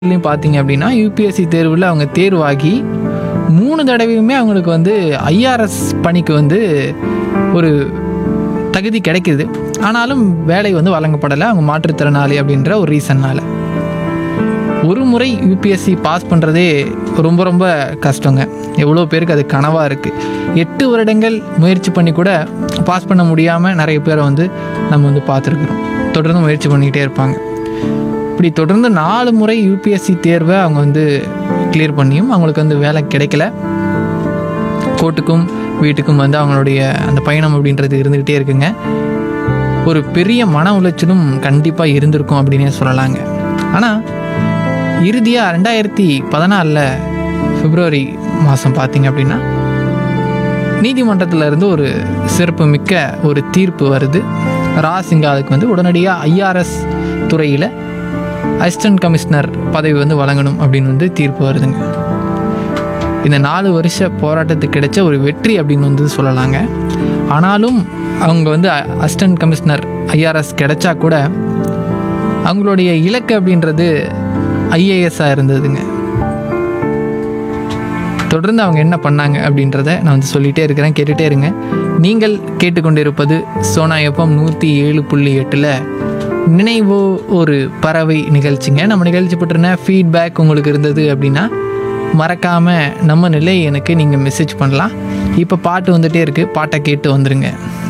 இதுலேயும் பார்த்தீங்க அப்படின்னா யூபிஎஸ்சி தேர்வில் அவங்க தேர்வாகி மூணு தடவையுமே அவங்களுக்கு வந்து ஐஆர்எஸ் பணிக்கு வந்து ஒரு தகுதி கிடைக்குது ஆனாலும் வேலை வந்து வழங்கப்படலை அவங்க மாற்றுத்திறனாளி அப்படின்ற ஒரு ரீசன்னால் ஒரு முறை யூபிஎஸ்சி பாஸ் பண்ணுறதே ரொம்ப ரொம்ப கஷ்டங்க எவ்வளோ பேருக்கு அது கனவாக இருக்குது எட்டு வருடங்கள் முயற்சி பண்ணி கூட பாஸ் பண்ண முடியாமல் நிறைய பேரை வந்து நம்ம வந்து பார்த்துருக்குறோம் தொடர்ந்து முயற்சி பண்ணிக்கிட்டே இருப்பாங்க இப்படி தொடர்ந்து நாலு முறை யூபிஎஸ்சி தேர்வை அவங்க வந்து கிளியர் பண்ணியும் அவங்களுக்கு வந்து வேலை கிடைக்கல கோர்ட்டுக்கும் வீட்டுக்கும் வந்து அவங்களுடைய அந்த பயணம் அப்படின்றது இருந்துக்கிட்டே இருக்குங்க ஒரு பெரிய மன உளைச்சலும் கண்டிப்பாக இருந்திருக்கும் அப்படின்னே சொல்லலாங்க ஆனால் இறுதியாக ரெண்டாயிரத்தி பதினாலில் பிப்ரவரி மாதம் பார்த்தீங்க அப்படின்னா நீதிமன்றத்தில் இருந்து ஒரு சிறப்பு மிக்க ஒரு தீர்ப்பு வருது ரா சிங்காவுக்கு வந்து உடனடியாக ஐஆர்எஸ் துறையில் அசிஸ்டன்ட் கமிஷனர் பதவி வந்து வழங்கணும் அப்படின்னு வந்து தீர்ப்பு வருதுங்க இந்த நாலு வருஷ போராட்டத்துக்கு கிடைச்ச ஒரு வெற்றி அப்படின்னு வந்து சொல்லலாங்க ஆனாலும் அவங்க வந்து அசிஸ்டன்ட் கமிஷனர் ஐஆர்எஸ் கிடைச்சா கூட அவங்களுடைய இலக்கு அப்படின்றது ஐஏஎஸ்ஸாக இருந்ததுங்க தொடர்ந்து அவங்க என்ன பண்ணாங்க அப்படின்றத நான் வந்து சொல்லிகிட்டே இருக்கிறேன் கேட்டுகிட்டே இருங்க நீங்கள் கேட்டுக்கொண்டிருப்பது சோனா எஃப்எம் நூற்றி ஏழு புள்ளி எட்டில் நினைவோ ஒரு பறவை நிகழ்ச்சிங்க நம்ம நிகழ்ச்சி பற்றின ஃபீட்பேக் உங்களுக்கு இருந்தது அப்படின்னா மறக்காமல் நம்ம நிலை எனக்கு நீங்கள் மெசேஜ் பண்ணலாம் இப்போ பாட்டு வந்துகிட்டே இருக்குது பாட்டை கேட்டு வந்துடுங்க